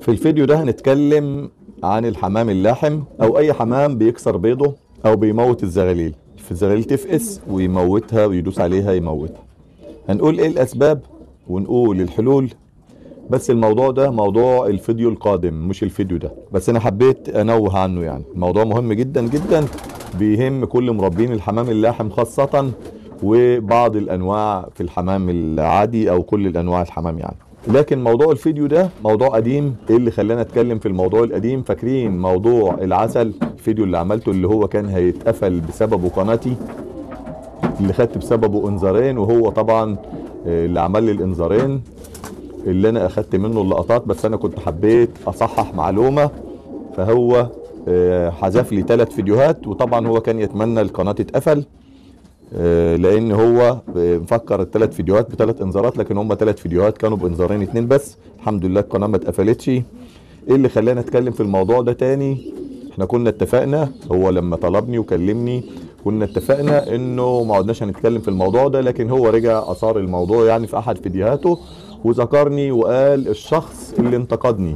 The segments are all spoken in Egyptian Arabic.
في الفيديو ده هنتكلم عن الحمام اللاحم او اي حمام بيكسر بيضه او بيموت الزغاليل في الزغاليل تفقس ويموتها ويدوس عليها يموتها هنقول ايه الاسباب ونقول الحلول بس الموضوع ده موضوع الفيديو القادم مش الفيديو ده بس انا حبيت انوه عنه يعني الموضوع مهم جدا جدا بيهم كل مربين الحمام اللاحم خاصة وبعض الانواع في الحمام العادي او كل الانواع الحمام يعني لكن موضوع الفيديو ده موضوع قديم ايه اللي خلاني اتكلم في الموضوع القديم فاكرين موضوع العسل الفيديو اللي عملته اللي هو كان هيتقفل بسببه قناتي اللي خدت بسببه انذارين وهو طبعا اللي عمل لي الانذارين اللي انا اخدت منه اللقطات بس انا كنت حبيت اصحح معلومه فهو حذف لي ثلاث فيديوهات وطبعا هو كان يتمنى القناه تتقفل لان هو مفكر الثلاث فيديوهات بثلاث انذارات لكن هم ثلاث فيديوهات كانوا بانذارين اتنين بس الحمد لله القناه ما اتقفلتش ايه اللي خلاني اتكلم في الموضوع ده تاني احنا كنا اتفقنا هو لما طلبني وكلمني كنا اتفقنا انه ما عدناش هنتكلم في الموضوع ده لكن هو رجع اثار الموضوع يعني في احد فيديوهاته وذكرني وقال الشخص اللي انتقدني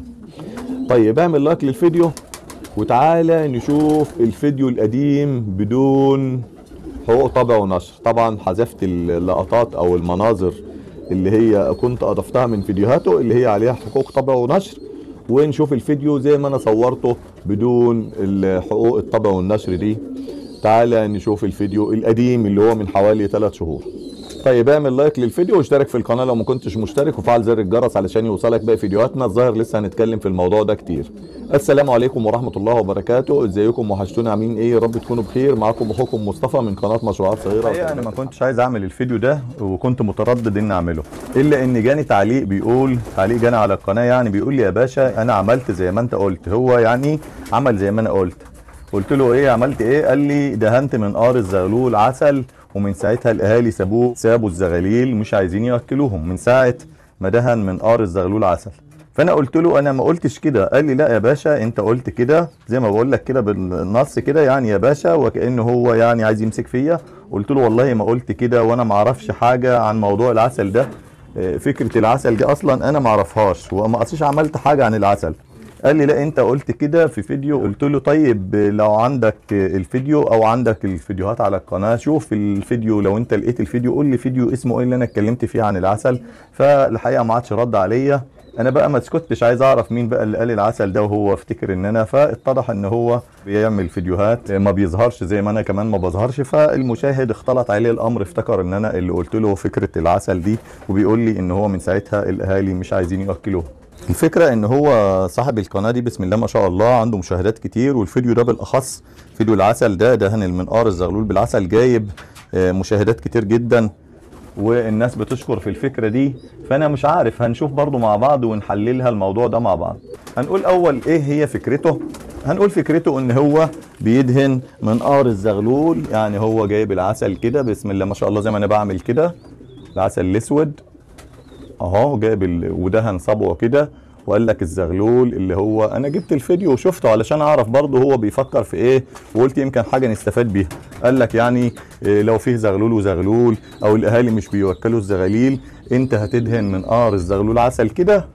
طيب اعمل لايك للفيديو وتعالى نشوف الفيديو القديم بدون حقوق طبع ونشر طبعا حذفت اللقطات او المناظر اللي هي كنت اضفتها من فيديوهاته اللي هي عليها حقوق طبع ونشر ونشوف الفيديو زي ما انا صورته بدون حقوق الطبع والنشر دي تعالى نشوف الفيديو القديم اللي هو من حوالي 3 شهور طيب اعمل لايك للفيديو واشترك في القناه لو ما كنتش مشترك وفعل زر الجرس علشان يوصلك باقي فيديوهاتنا الظاهر لسه هنتكلم في الموضوع ده كتير السلام عليكم ورحمه الله وبركاته ازيكم وحشتونا عاملين ايه يا رب تكونوا بخير معاكم اخوكم مصطفى من قناه مشروعات صغيره الحقيقه انا ما كنتش عايز اعمل الفيديو ده وكنت متردد اني اعمله الا ان جاني تعليق بيقول تعليق جاني على القناه يعني بيقول لي يا باشا انا عملت زي ما انت قلت هو يعني عمل زي ما انا قلت قلت له ايه عملت ايه قال لي دهنت من قار الزغلول عسل ومن ساعتها الاهالي سابوه سابوا الزغاليل مش عايزين ياكلوهم من ساعه ما دهن من قار الزغلول عسل فانا قلت له انا ما قلتش كده قال لي لا يا باشا انت قلت كده زي ما بقول لك كده بالنص كده يعني يا باشا وكانه هو يعني عايز يمسك فيا قلت له والله ما قلت كده وانا ما اعرفش حاجه عن موضوع العسل ده فكره العسل دي اصلا انا ما اعرفهاش وما اصلش عملت حاجه عن العسل قال لي لا انت قلت كده في فيديو قلت له طيب لو عندك الفيديو او عندك الفيديوهات على القناه شوف الفيديو لو انت لقيت الفيديو قول لي فيديو اسمه ايه اللي انا اتكلمت فيه عن العسل فالحقيقه ما عادش رد عليا انا بقى ما سكتش عايز اعرف مين بقى اللي قال العسل ده وهو افتكر ان انا فاتضح ان هو بيعمل فيديوهات ما بيظهرش زي ما انا كمان ما بظهرش فالمشاهد اختلط عليه الامر افتكر ان انا اللي قلت له فكره العسل دي وبيقول لي ان هو من ساعتها الاهالي مش عايزين ياكلوه الفكرة ان هو صاحب القناة دي بسم الله ما شاء الله عنده مشاهدات كتير والفيديو ده بالاخص فيديو العسل ده دهن المنقار الزغلول بالعسل جايب مشاهدات كتير جدا والناس بتشكر في الفكرة دي فانا مش عارف هنشوف برضو مع بعض ونحللها الموضوع ده مع بعض هنقول اول ايه هي فكرته هنقول فكرته ان هو بيدهن منقار الزغلول يعني هو جايب العسل كده بسم الله ما شاء الله زي ما انا بعمل كده العسل الاسود اهو جايب ال... ودهن صبعه كده وقال لك الزغلول اللي هو انا جبت الفيديو وشفته علشان اعرف برضه هو بيفكر في ايه وقلت يمكن حاجه نستفاد بيها قال لك يعني إيه لو فيه زغلول وزغلول او الاهالي مش بيوكلوا الزغاليل انت هتدهن من قار الزغلول عسل كده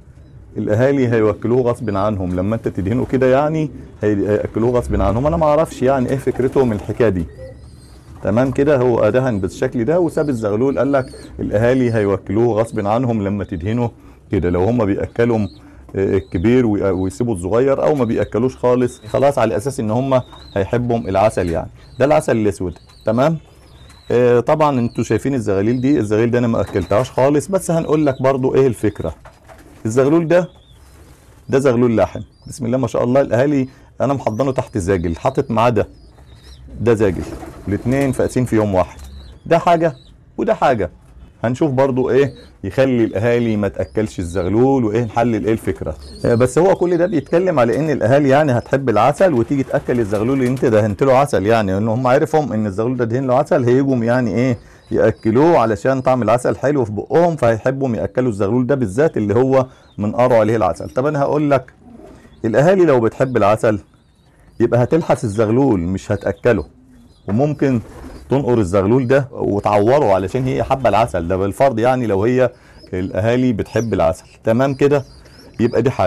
الاهالي هيوكلوه غصب عنهم لما انت تدهنه كده يعني هياكلوه غصب عنهم انا ما اعرفش يعني ايه فكرته من الحكايه دي تمام كده هو دهن بالشكل ده وساب الزغلول قال لك الاهالي هيوكلوه غصب عنهم لما تدهنه كده لو هم بياكلوا الكبير ويسيبوا الصغير او ما بياكلوش خالص خلاص على اساس ان هم هيحبهم العسل يعني ده العسل الاسود تمام آه طبعا انتوا شايفين الزغاليل دي الزغاليل ده انا ما اكلتهاش خالص بس هنقول لك برضو ايه الفكره الزغلول ده ده زغلول لحم بسم الله ما شاء الله الاهالي انا محضنه تحت زاجل حاطط معاه ده ده زاجل الاثنين فاقسين في يوم واحد ده حاجه وده حاجه هنشوف برضو ايه يخلي الاهالي ما تاكلش الزغلول وايه نحلل ايه الفكره بس هو كل ده بيتكلم على ان الاهالي يعني هتحب العسل وتيجي تاكل الزغلول اللي انت دهنت له عسل يعني ان هم عارفهم ان الزغلول ده دهن له عسل هيجوا يعني ايه ياكلوه علشان طعم العسل حلو في بقهم فهيحبوا ياكلوا الزغلول ده بالذات اللي هو منقروا عليه العسل طب انا هقول لك الاهالي لو بتحب العسل يبقى هتلحس الزغلول مش هتاكله وممكن تنقر الزغلول ده وتعوره علشان هي حابه العسل ده بالفرض يعني لو هي الاهالي بتحب العسل تمام كده يبقى دي حاجه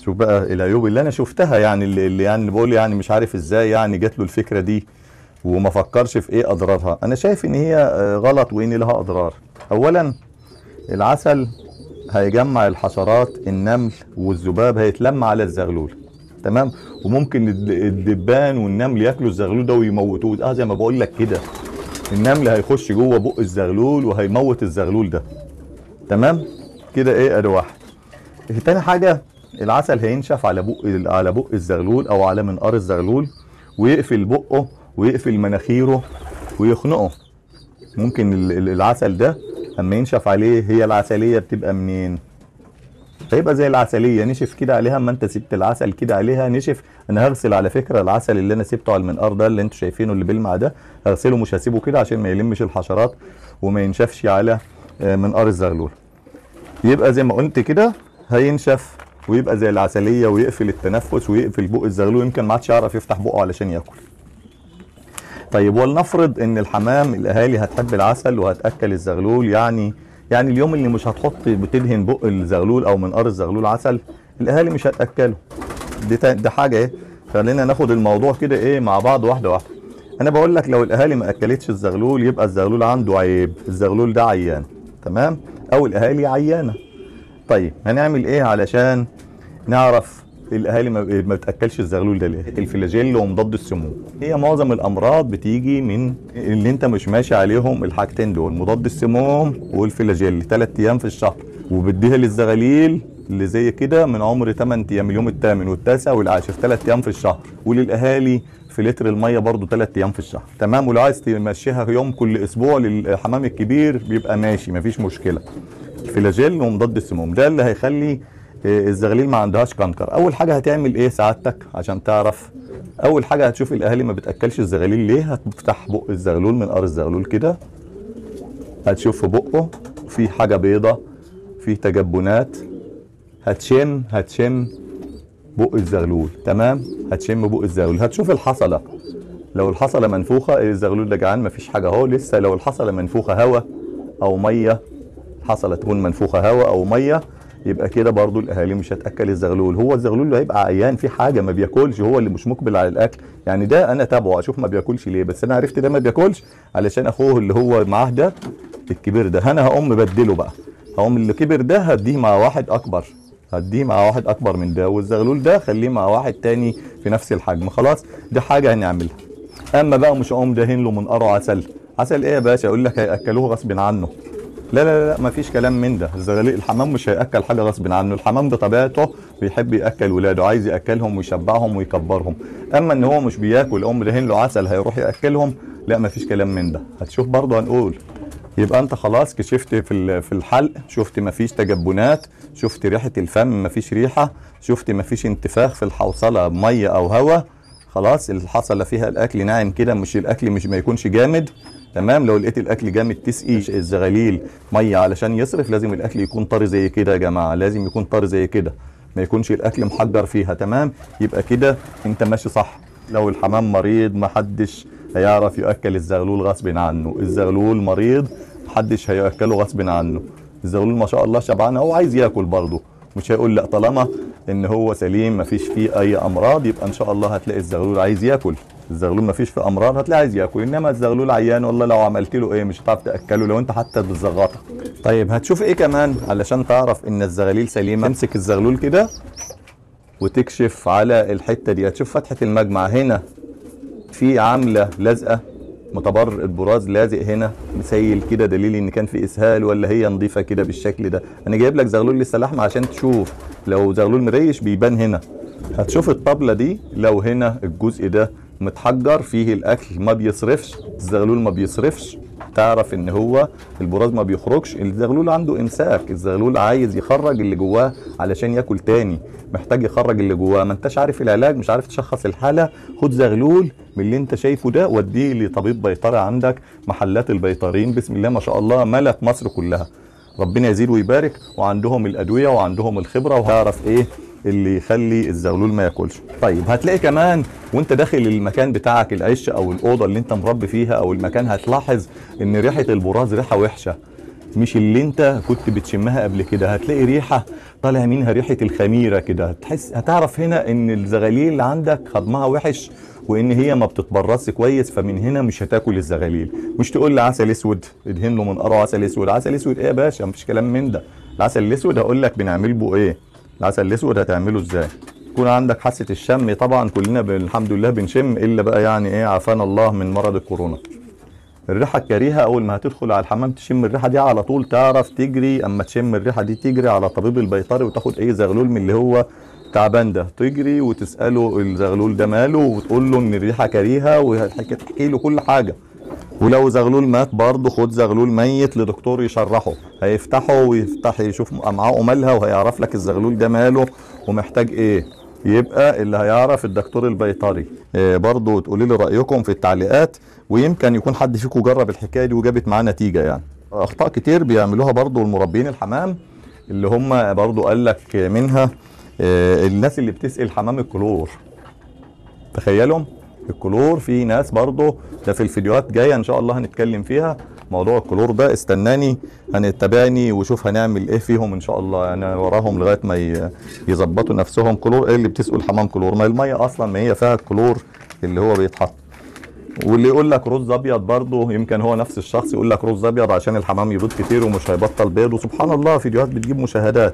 شوف بقى العيوب اللي انا شفتها يعني اللي, اللي يعني بقول يعني مش عارف ازاي يعني جات له الفكره دي وما فكرش في ايه اضرارها انا شايف ان هي آه، غلط وان لها اضرار اولا العسل هيجمع الحشرات النمل والذباب هيتلم على الزغلول تمام وممكن الد- الدبان والنمل ياكلوا الزغلول ده ويموتوه اه زي ما بقول لك كده النمل هيخش جوه بق الزغلول وهيموت الزغلول ده تمام كده ايه ادي واحد تاني حاجه العسل هينشف على بق على بق الزغلول او على منقار الزغلول ويقفل بقه ويقفل مناخيره ويخنقه ممكن ال- ال- العسل ده اما ينشف عليه هي العسليه بتبقى منين هيبقى زي العسليه نشف كده عليها اما انت سبت العسل كده عليها نشف انا هغسل على فكره العسل اللي انا سبته على المنقار ده اللي انتوا شايفينه اللي بيلمع ده هغسله مش هسيبه كده عشان ما يلمش الحشرات وما ينشفش على آه، منقار الزغلول يبقى زي ما قلت كده هينشف ويبقى زي العسليه ويقفل التنفس ويقفل بق الزغلول يمكن ما عادش يعرف يفتح بقه علشان ياكل طيب ولنفرض ان الحمام الاهالي هتحب العسل وهتاكل الزغلول يعني يعني اليوم اللي مش هتحط بتدهن بق الزغلول او منقار الزغلول عسل الاهالي مش هتاكله دي تا- دي حاجه ايه خلينا ناخد الموضوع كده ايه مع بعض واحده واحده انا بقول لك لو الاهالي ما اكلتش الزغلول يبقى الزغلول عنده عيب الزغلول ده عيان تمام او الاهالي عيانه طيب هنعمل ايه علشان نعرف الاهالي ما ما بتاكلش الزغلول ده ليه الفلاجيل ومضاد السموم هي معظم الامراض بتيجي من اللي انت مش ماشي عليهم الحاجتين دول مضاد السموم والفلاجيل ثلاث ايام في الشهر وبديها للزغاليل اللي زي كده من عمر 8 ايام اليوم الثامن والتاسع والعاشر ثلاث ايام في الشهر وللاهالي في لتر الميه برضو ثلاث ايام في الشهر تمام ولو عايز تمشيها يوم كل اسبوع للحمام الكبير بيبقى ماشي مفيش مشكله فلاجيل ومضاد السموم ده اللي هيخلي آه، الزغاليل ما عندهاش كنكر اول حاجه هتعمل ايه سعادتك عشان تعرف اول حاجه هتشوف الاهالي ما بتاكلش الزغاليل ليه هتفتح بق الزغلول من قار الزغلول كده هتشوف في بقه في حاجه بيضه في تجبنات هتشم هتشم بق الزغلول تمام هتشم بق الزغلول هتشوف الحصله لو الحصله منفوخه الزغلول ده جعان مفيش حاجه اهو لسه لو الحصله منفوخه هواء او ميه حصلت تكون منفوخه هواء او ميه يبقى كده برضو الاهالي مش هتاكل الزغلول هو الزغلول اللي هيبقى عيان في حاجه ما بياكلش هو اللي مش مقبل على الاكل يعني ده انا تابعه اشوف ما بياكلش ليه بس انا عرفت ده ما بياكلش علشان اخوه اللي هو معاه ده الكبير ده انا هقوم مبدله بقى هقوم اللي كبر ده هديه مع واحد اكبر هديه مع واحد اكبر من ده والزغلول ده خليه مع واحد تاني في نفس الحجم خلاص دي حاجه هنعملها اما بقى مش هقوم دهن له منقاره عسل عسل ايه يا باشا اقول لك هياكلوه غصب عنه لا لا لا مفيش كلام من ده الزغاليل الحمام مش هياكل حاجه غصب عنه الحمام بطبيعته بيحب ياكل ولاده عايز ياكلهم ويشبعهم ويكبرهم اما ان هو مش بياكل ام دهن له عسل هيروح ياكلهم لا مفيش كلام من ده هتشوف برضه هنقول يبقى انت خلاص كشفت في ال- في الحلق شفت مفيش تجبنات شفت ريحه الفم مفيش ريحه شفت مفيش انتفاخ في الحوصله بميه او هواء خلاص الحصله فيها الاكل ناعم كده مش الاكل مش ما يكونش جامد تمام لو لقيت الاكل جامد تسقي الزغاليل ميه علشان يصرف لازم الاكل يكون طري زي كده يا جماعه لازم يكون طري زي كده ما يكونش الاكل محجر فيها تمام يبقى كده انت ماشي صح لو الحمام مريض ما حدش هيعرف ياكل الزغلول غصب عنه الزغلول مريض محدش هياكله غصب عنه الزغلول ما شاء الله شبعان هو عايز ياكل برضه مش هيقول لا طالما ان هو سليم مفيش فيه اي امراض يبقى ان شاء الله هتلاقي الزغلول عايز ياكل الزغلول مفيش فيه امراض هتلاقيه عايز ياكل انما الزغلول عيان والله لو عملت له ايه مش هتعرف تاكله لو انت حتى بتزغطه طيب هتشوف ايه كمان علشان تعرف ان الزغاليل سليمه تمسك الزغلول كده وتكشف على الحته دي هتشوف فتحه المجمع هنا في عامله لازقه متبرر البراز لازق هنا مسيل كده دليل ان كان في اسهال ولا هي نظيفه كده بالشكل ده انا جايب لك زغلول لسه لحمه عشان تشوف لو زغلول مريش بيبان هنا هتشوف الطبله دي لو هنا الجزء ده متحجر فيه الاكل ما بيصرفش الزغلول ما بيصرفش تعرف ان هو البراز ما بيخرجش الزغلول عنده امساك الزغلول عايز يخرج اللي جواه علشان ياكل تاني محتاج يخرج اللي جواه ما انتش عارف العلاج مش عارف تشخص الحاله خد زغلول من اللي انت شايفه ده وديه لطبيب بيطري عندك محلات البيطريين بسم الله ما شاء الله ملت مصر كلها ربنا يزيد ويبارك وعندهم الادويه وعندهم الخبره وهعرف ايه اللي يخلي الزغلول ما ياكلش طيب هتلاقي كمان وانت داخل المكان بتاعك العش او الاوضه اللي انت مربي فيها او المكان هتلاحظ ان ريحه البراز ريحه وحشه مش اللي انت كنت بتشمها قبل كده هتلاقي ريحه طالع منها ريحه الخميره كده هتحس هتعرف هنا ان الزغاليل اللي عندك هضمها وحش وان هي ما بتتبرص كويس فمن هنا مش هتاكل الزغاليل مش تقول لي عسل اسود ادهن له من قرع عسل اسود عسل اسود ايه يا باشا مفيش كلام من ده العسل الاسود هقول لك بنعمل بيه ايه العسل الاسود هتعمله ازاي يكون عندك حاسه الشم طبعا كلنا ب- الحمد لله بنشم الا بقى يعني ايه عافانا الله من مرض الكورونا الريحه الكريهه اول ما هتدخل على الحمام تشم الريحه دي على طول تعرف تجري اما تشم الريحه دي تجري على طبيب البيطري وتاخد اي زغلول من اللي هو تعبان ده تجري وتساله الزغلول ده ماله وتقول له ان الريحه كريهه وتحكي له كل حاجه ولو زغلول مات برضه خد زغلول ميت لدكتور يشرحه هيفتحه ويفتح يشوف امعاءه مالها وهيعرف لك الزغلول ده ماله ومحتاج ايه يبقى اللي هيعرف الدكتور البيطري إيه برضه تقولي لي رايكم في التعليقات ويمكن يكون حد فيكم جرب الحكايه دي وجابت معاه نتيجه يعني اخطاء كتير بيعملوها برضه المربين الحمام اللي هم برضه قال لك منها إيه الناس اللي بتسقي حمام الكلور تخيلوا الكلور في ناس برضه ده في الفيديوهات جايه ان شاء الله هنتكلم فيها موضوع الكلور ده استناني هنتابعني وشوف هنعمل ايه فيهم ان شاء الله انا وراهم لغايه ما ي- يظبطوا نفسهم كلور ايه اللي بتسقوا الحمام كلور ما الميه اصلا ما هي فيها الكلور اللي هو بيتحط واللي يقول لك رز ابيض برضه يمكن هو نفس الشخص يقول لك رز ابيض عشان الحمام يبيض كتير ومش هيبطل بيض وسبحان الله فيديوهات بتجيب مشاهدات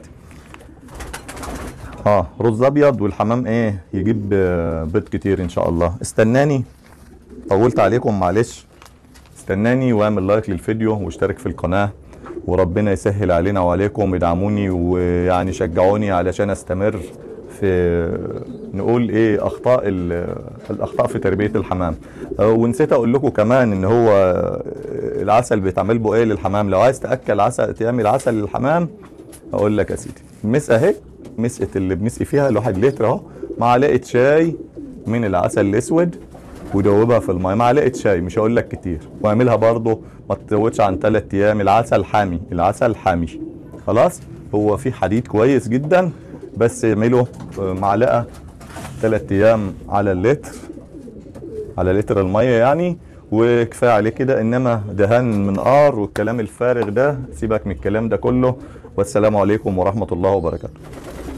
اه رز ابيض والحمام ايه يجيب آه، بيض كتير ان شاء الله استناني طولت عليكم معلش استناني واعمل لايك للفيديو واشترك في القناة وربنا يسهل علينا وعليكم ادعموني ويعني شجعوني علشان استمر في نقول ايه اخطاء ال- الاخطاء في تربيه الحمام آه، ونسيت اقول لكم كمان ان هو العسل بيتعمل به ايه للحمام لو عايز تاكل عسل تعمل عسل للحمام اقول لك يا سيدي مسقه اهي مسقه اللي بنسقي فيها الواحد لتر اهو معلقه شاي من العسل الاسود ودوبها في الميه معلقه شاي مش هقول لك كتير واعملها برضو ما تزودش عن 3 ايام العسل حامي العسل حامي خلاص هو فيه حديد كويس جدا بس اعمله آه، معلقه 3 ايام على اللتر على لتر الميه يعني وكفايه عليه كده انما دهان من قار والكلام الفارغ ده سيبك من الكلام ده كله والسلام عليكم ورحمه الله وبركاته